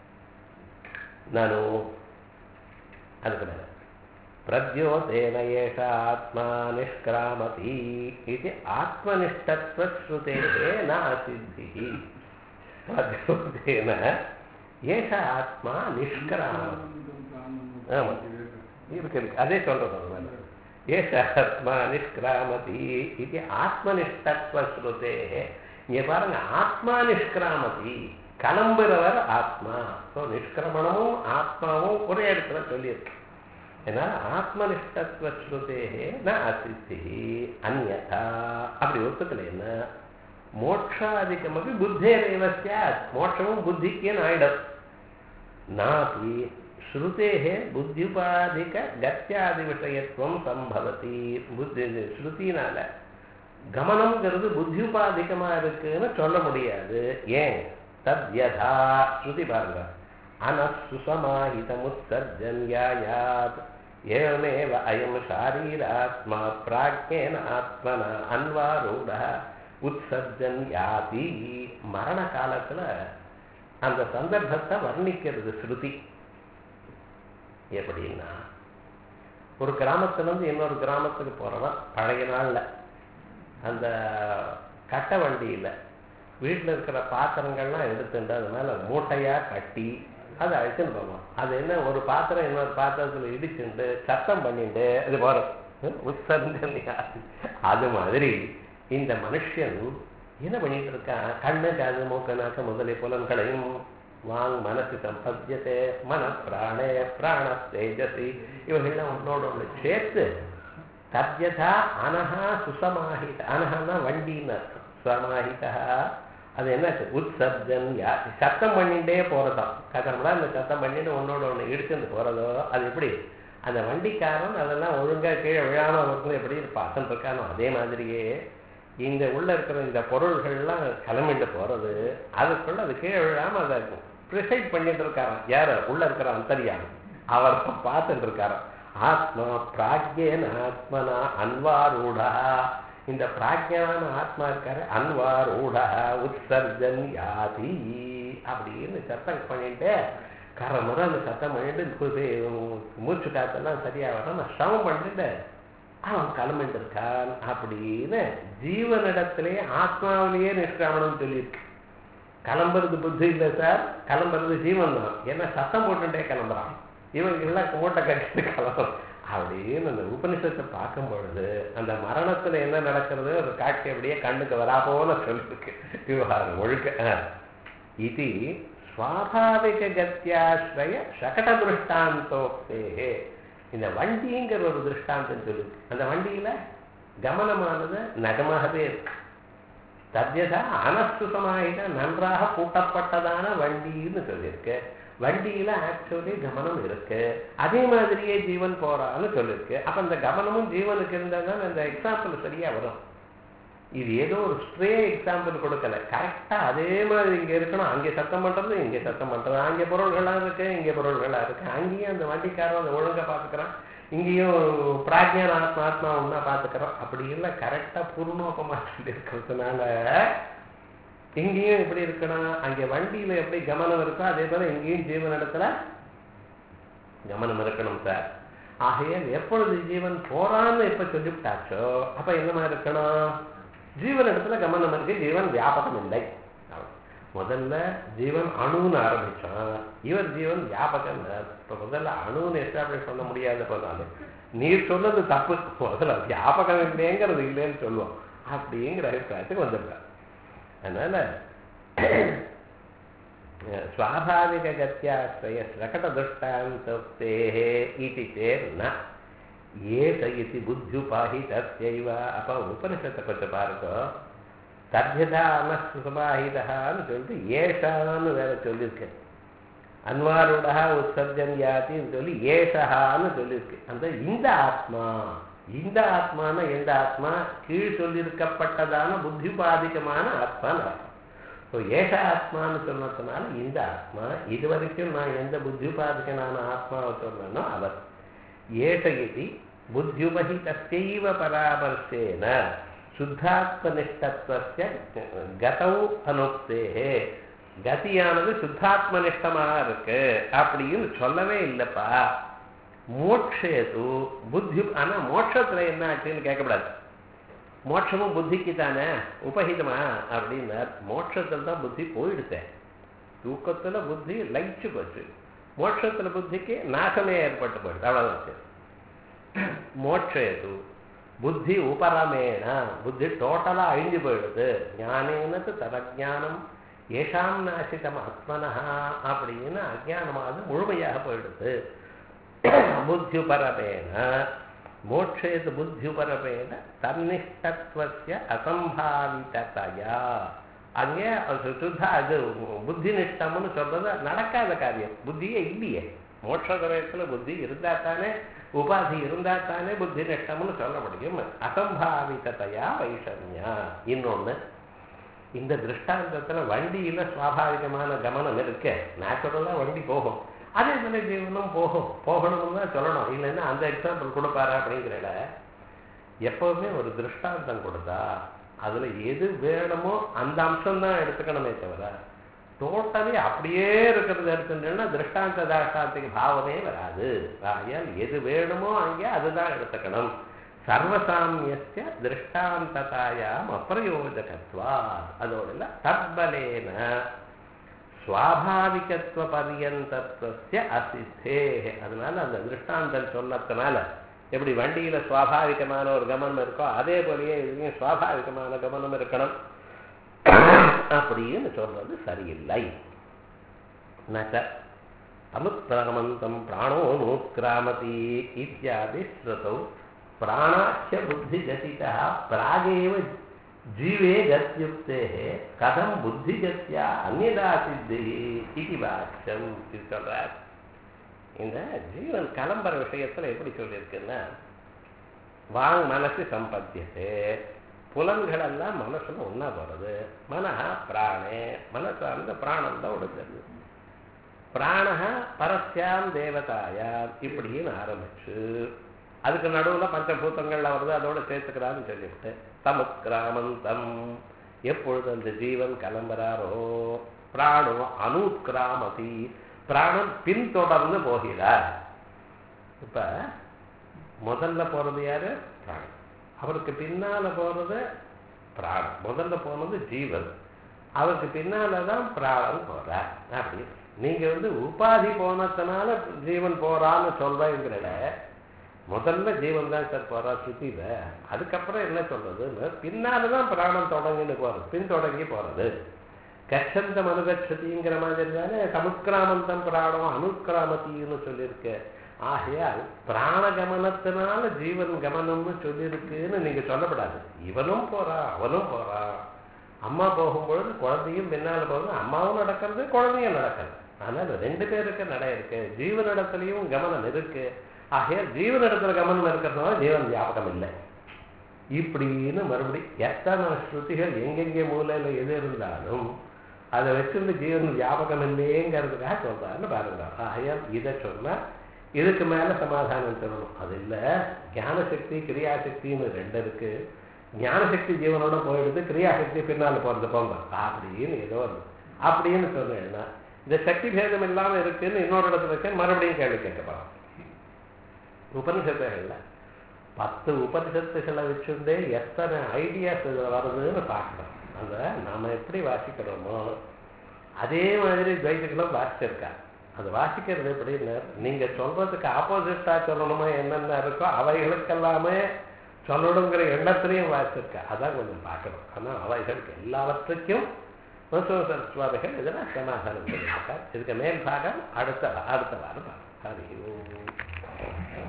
நானும் அதுக்கு மேல பிரத்யோதேன ஏஷ ஆத்மா நிஷ்கிராமதி இது ஆத்மனிஷ்டத்வஸ்ருதே நாசித்தி பிரத்யோதேன ஏஷ ஆத்மா நிஷ்கிராமதி ஆமா. இருக்கு இருக்கு அதே சொல்றது அது மேல ஏஷ ஆத்மா நிஷ்கிராமதி இது ஆத்மனிஷ்டத்வஸ்ருதே இங்க பாருங்க ஆத்மா நிஷ்கிராமதி கிளம்புறவர் ஆத்மா ஸோ நிஷ்கிரமணமும் ஆத்மாவும் ஒரே இடத்துல சொல்லியிருக்கு ஏன்னா ஆத்மனிஷ்டத்வஸ்ருதே ந அசித்தி அந்யதா அப்படி ஒத்துக்கல என்ன மோட்சாதிக்கமபி புத்தேரேவ சாத் மோட்சமும் புத்திக்கேன்னு ஆயிடும் நாபி ஸ்ருதேः புத்தியுபாதிக கத்தியாதி விஷயத்துவம் சம்பவதி புத்தி ஸ்ருதினால கமனம்ங்கிறது புத்தியுபாதிகமா இருக்குன்னு சொல்ல முடியாது ஏன் தத்யதா ஸ்ருதி பாருங்க அனசுசமாஹிதமுத்சர்ஜன்யாயாத் ஏவமேவ அயம் ஷாரீராத்மா பிராஜ்யேன ஆத்மனா அன்வாரூட உத்சர்ஜன் யாதி மரண காலத்துல அந்த சந்தர்ப்பத்தை வர்ணிக்கிறது ஸ்ருதி எப்படின்னா ஒரு கிராமத்துல இருந்து இன்னொரு கிராமத்துக்கு போறவன் பழைய நாள்ல அந்த கட்ட வண்டியில வீட்டில் இருக்கிற பாத்திரங்கள்லாம் எடுத்துட்டு அது மேல மூட்டையா கட்டி அதை அழைச்சுன்னு போவோம் அது என்ன ஒரு பாத்திரம் இன்னொரு பாத்திரத்துல இடிச்சுண்டு சத்தம் பண்ணிட்டு அது போறோம் உற்சர்ஜன் யாதி. அது மாதிரி இந்த மனுஷன் என்ன பண்ணிட்டு இருக்கான் கண்ணு காது மூக்கு நாக்கு முதலிய புலன்களையும் வாங் மனசு சம்பத்தியத்தை மன பிராணே பிராண தேஜசி இவங்கெல்லாம் ஒன்னோட ஒன்று சேர்த்து தத்யதா அனஹா சுசமாஹித அனஹான்னா வண்டின்னு அர்த்தம் சுசமாஹிதா அது என்ன உற்சர்ஜன் யா சத்தம் பண்ணிட்டே போறதாம் கதம்லாம் இந்த சத்தம் பண்ணிட்டு ஒன்னோட ஒன்று இடிச்சுட்டு போறதோ அது எப்படி அந்த வண்டிக்காரன் அதெல்லாம் ஒழுங்கா கீழே விழாம வந்து எப்படி பாசம் இருக்கானோ அதே மாதிரியே இந்த உள்ள இருக்கிற இந்த பொருள்கள்லாம் கிளம்பிட்டு போறது அதுக்குள்ள அது கீழே விழாம அதை ப்ரிசைட் பண்ணிட்டு இருக்காராம் யாரு உள்ள இருக்கிற அந்தரியான் அவர் பார்த்துட்டு இருக்காராம் ஆத்மா பிராக்யேன ஆத்மனா அன்வாரூடா இந்த பிராக்ஞான ஆத்மா இருக்காரு அன்வாரூடா உற்சர்ஜன் யாதி அப்படின்னு சத்தம் பண்ணிட்டு கரமுறை அந்த சத்தம் பண்ணிட்டு கு- மூச்சு காத்தெல்லாம் சரியா வர நான் சிரமம் பண்ணிட்டு அவன் கிளம்பிட்டு இருக்கான் அப்படின்னு ஜீவனிடத்திலே ஆத்மாவிலேயே நிஷ்கிராமணம் சொல்லியிருக்கு கிளம்புறது புத்தி இல்லை சார் கிளம்புறது ஜீவன் தான் ஏன்னா சத்தம் போட்டுட்டே கிளம்புறான் இவங்க எல்லாம் மூட்டை கட்டிட்டு கிளம்புறான் அப்படின்னு அந்த உபனிஷத்தை பார்க்கும் பொழுது அந்த மரணத்துல என்ன நடக்கிறது ஒரு காட்சி அப்படியே கண்ணுக்கு வரா போல சொல்லிருக்கு விவகாரம் ஒழுக்க இது சுவாபாவிக கத்தியாஸ்ரய சகட திருஷ்டாந்தோக்தே இந்த வண்டிங்கிற ஒரு திருஷ்டாந்தம் சொல்லுது அந்த வண்டியில கமனமானது நகமாகவே இருக்கு தத்யதா அனஸ்துசமாயிட்ட நன்றாக பூட்டப்பட்டதான வண்டின்னு சொல்லியிருக்கு வண்டியில ஆக்சுவலி கவனம் இருக்கு அதே மாதிரியே ஜீவன் போறான்னு சொல்லியிருக்கு அப்ப அந்த கவனமும் ஜீவனுக்கு இருந்தால் தான் அந்த எக்ஸாம்பிள் சரியா வரும் இது ஏதோ ஒரு ஸ்ட்ரே எக்ஸாம்பிள் கொடுக்கல கரெக்டா அதே மாதிரி இங்க இருக்கணும் அங்கே சத்தம் பண்றது இங்கே சத்தம் பண்றது அங்கே பொருள்களா இருக்கு இங்கே பொருள்களா இருக்கு அங்கேயும் அந்த வண்டிக்காரன் அந்த ஒழுங்கா பாத்துக்கிறான் இங்கேயும் பிராஜ்யான ஆத்மா ஆத்மா ஒன்னா பாத்துக்கிறோம் அப்படி இல்லை கரெக்டா பூர்ணோகமா சொல்லி இருக்கிறதுனால இங்கேயும் எப்படி இருக்கணும் அங்கே வண்டியில எப்படி கவனம் இருக்கோ அதே போல இங்கேயும் ஜீவன் இடத்துல கவனம் இருக்கணும் சார் ஆகையால் எப்பொழுது ஜீவன் போறான்னு எப்ப சொல்லிவிட்டாச்சோ அப்ப என்னமா இருக்கணும் ஜீவன் இடத்துல கவனம் இருக்கு ஜீவன் வியாபகம் இல்லை முதல்ல ஜீவன் அணுன்னு ஆரம்பிச்சான் இவர் ஜீவன் வியாபகம் இப்ப முதல்ல அணுன்னு எஸ்டாப்ளிஷ் பண்ண முடியாத போனாலும் நீர் சொன்னது தப்பு முதல்ல வியாபகம் இல்லைங்கிறது இல்லைன்னு சொல்லுவோம் அப்படிங்கிற அபிப்பிராயத்துக்கு வந்துடுறார் அதனால स्वाभाविकगत्याश्रय प्रकटदृष्टान्तोक्तेः इति चेर्न ஏச இது புத்தியுபாஹிதஸ்யைவ அப்போ உபனிஷத்தை கொஞ்சம் பாருங்க தத்யதா அனசுசமாஹிதான்னு சொல்லிட்டு ஏஷான்னு வேற சொல்லியிருக்கு அன்வாருடா உற்சர்ஜன் யாத்தின்னு சொல்லி ஏஷகான்னு சொல்லியிருக்கு அந்த இந்த ஆத்மா இந்த ஆத்மான எந்த ஆத்மா கீழ் சொல்லியிருக்கப்பட்டதான புத்தியுபாதிகமான ஆத்மான்னு அர்த்தம் ஸோ ஏஷ ஆத்மான்னு சொன்னதுனால இந்த ஆத்மா இது வரைக்கும் நான் எந்த புத்தியுபாதிகனான ஆத்மாவை சொன்னேனோ அவர் ஏஷ இது புத்தியுபகிதஸ்யைவ பராமர்சேன சுத்தாத்மனிஷ்டத்துவஸ்ய கதௌ அனுப்தேகே கதியானது சுத்தாத்மனிஷ்டமாக இருக்கு அப்படின்னு சொல்லவே இல்லைப்பா மோட்சேது புத்தி ஆனா மோட்சத்துல என்ன ஆச்சுன்னு கேட்கக்கூடாது மோட்சமும் புத்திக்கு தானே உபஹிதமா அப்படின்னார் மோட்சத்தில் தான் புத்தி போயிடுச்சேன் தூக்கத்துல புத்தி லயிச்சு போச்சு மோட்சத்துல புத்திக்கு நாசமே ஏற்பட்டு போயிடுது அவ்வளவுதான் சரி மோட்சேது புத்தி உபரமேன புத்தி டோட்டலா அழிஞ்சு போயிடுது ஞானேனது தரஜானம் ஏஷாம் நாசிதம் ஆத்மனஹா அப்படின்னு அஜானமானது முழுமையாக போயிடுது புத்தியுபரமேன மோட்சேது புத்தியுபரமேன தன்னிஷ்டத்துவசிய அசம்பாவிததையா அங்கே சுத்தா அது புத்தி நிஷ்டம்னு சொல்றது நடக்காத காரியம் புத்தியே இல்லையே மோட்ச சமயத்தில் புத்தி இருந்தா தானே உபாதி இருந்தா தானே புத்தி நிஷ்டம்னு சொல்ல முடியும் அசம்பாவிததையா வைஷமியா இன்னொன்னு இந்த திருஷ்டாந்தத்துல வண்டியில சுவாபாவிகமான கவனம் இருக்கு நேச்சுரலா வண்டி போகும் அதே போல ஜீவனும் போகும் போகணும்னு தான் சொல்லணும் இல்லைன்னா அந்த எக்ஸாம்பிள் கொடுப்பாரு அப்படிங்கிறத எப்பவுமே ஒரு திருஷ்டாந்தம் கொடுத்தா அதுல எது வேணுமோ அந்த அம்சம் தான் எடுத்துக்கணுமே தவிர டோட்டலி அப்படியே இருக்கிறது எடுத்துட்டோம்னா திருஷ்டாந்த தாஷ்டாந்திக்கு பாவமே வராது ஆகையால் எது வேணுமோ அங்கே அதுதான் எடுத்துக்கணும் சர்வசாமியஸ்ய திருஷ்டாந்ததாயாம் அப்பிரயோஜகத்வா அதோட இல்ல தத்பலேன சுவாபாவிகத்துவ பரியந்தத்துவசிய அசித்தே அதனால அந்த திருஷ்டாந்தம் சொன்னதுனால எப்படி வண்டியில சுவாபாவிகமான ஒரு கவனம் இருக்கோ அதே போலயே இதுலயும் சுவாபாவிகமான கவனம் இருக்கணும் அப்படின்னு சொல்றது சரியில்லை நச்ச அனுக்கிராமந்தம் பிராணோ நூத்கிராமதி இத்தியாதி ஸ்ருதௌ பிராணாச்ச புத்திகதிதா பிராகேவ ஜீவே கத்யுக்தே கதம் புத்திகத்யா அந்நியதா சித்தி இது வாக்கியம் இது சொல்றார் இந்த ஜீவன் கிளம்புற விஷயத்துல எப்படி சொல்லியிருக்குன்னா வாங் மனசு சம்பத்தியது புலன்கள் எல்லாம் மனசுல ஒன்னா போறது மனஹா பிராணே மனசு அந்த பிராணம் தான் ஒடுக்கிறது பிராணஹ பரஸ்யாம் தேவதாயாம் இப்படின்னு ஆரம்பிச்சு அதுக்கு நடுவுல பஞ்சபூதங்கள்ல வருது அதோட சேர்த்துக்கிறான்னு சொல்லிவிட்டு தமுக்கிராமந்தம் எப்பொழுது அந்த ஜீவன் கிளம்புறாரோ பிராணோ அனுக்கிராமதி பிராணம் பின்தொடர்ந்து போகிறார் இப்ப முதல்ல போறது யாரு பிராணம் அவருக்கு பின்னால போறது பிராணம் முதல்ல போனது ஜீவன் அவருக்கு பின்னால தான் பிராணம் போறார் அப்படி நீங்க வந்து உபாதி போனதுனால ஜீவன் போறான்னு சொல்றீங்கள முதல்ல ஜீவன் தான் சார் போறா சுத்தில அதுக்கப்புறம் என்ன சொல்றதுன்னு பின்னால தான் பிராணம் தொடங்கின்னு போறது பின் தொடங்கி போறது கச்சந்தம் அனுகச்சதிங்கிற மாதிரி தானே சமுத்கிராமந்தம் பிராணம் அனுக்கிராமத்தின்னு சொல்லியிருக்கு ஆகையால் பிராண கமனத்தினால ஜீவன் கமனம்னு சொல்லியிருக்குன்னு நீங்க சொல்லப்படாது இவனும் போறான் அவனும் போறான் அம்மா போகும்பொழுது குழந்தையும் பின்னால போகுது அம்மாவும் நடக்கிறது குழந்தையும் நடக்கிறது ஆனால் ரெண்டு பேருக்கு நடை இருக்கு ஜீவனிடத்துலையும் கவனம் இருக்கு ஆகையால் ஜீவனிடத்துல கவனம் இருக்கிறதுனால ஜீவன் ஞாபகம் இல்லை இப்படின்னு மறுபடி எத்தனை ஸ்ருதிகள் எங்கெங்கே மூலையில எது இருந்தாலும் அதை வச்சிருந்து ஜீவன் ஞாபகம் இல்லையேங்கிறதுக்காக சொல்றாருன்னு பாருங்க ஆகையால் இதை சொன்னா இதுக்கு மேல சமாதானம் சொல்லணும் அது இல்லை ஞானசக்தி கிரியாசக்தின்னு ரெண்டு இருக்கு ஞானசக்தி ஜீவனோட போயிடுது கிரியாசக்தி பின்னால போறது போங்க அப்படின்னு ஏதோ ஒன்று அப்படின்னு சொன்னேன்னா இந்த சக்தி பேதம் இல்லாம இருக்குன்னு இன்னொரு இடத்துல இருக்க மறுபடியும் கேள்வி கேட்கப்படும் உபனிஷத்துகள்ல பத்து உபனிஷத்துகளை வச்சுருந்தே எத்தனை ஐடியாஸ் இது வருதுன்னு பார்க்கணும் அந்த நாம எப்படி வாசிக்கிறோமோ அதே மாதிரி துவைத்துக்களும் வாசிச்சிருக்கா அது வாசிக்கிறது எப்படின்னு நீங்க சொல்றதுக்கு ஆப்போசிட்டா சொல்லணுமோ என்னென்ன இருக்கோ அவைகளுக்கெல்லாமே சொல்லணுங்கிற எண்ணத்திலையும் வாசிச்சிருக்கா அதான் கொஞ்சம் பார்க்கணும் ஆனால் அவைகளுக்கு எல்லாவற்றுக்கும் சுவாமிகள் இதெல்லாம் சமாதானம் சொல்லியிருக்கார் இதுக்கு மேல் பாகம் அடுத்த அடுத்த வாரம் பார்க்கலாம் ஹரி ஓம்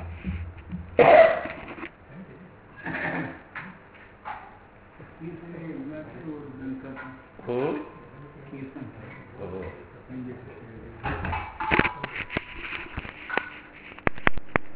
எல்லாத்துக்கும் ஒரு ம் கீர்த்தன் ஓ செஞ்சு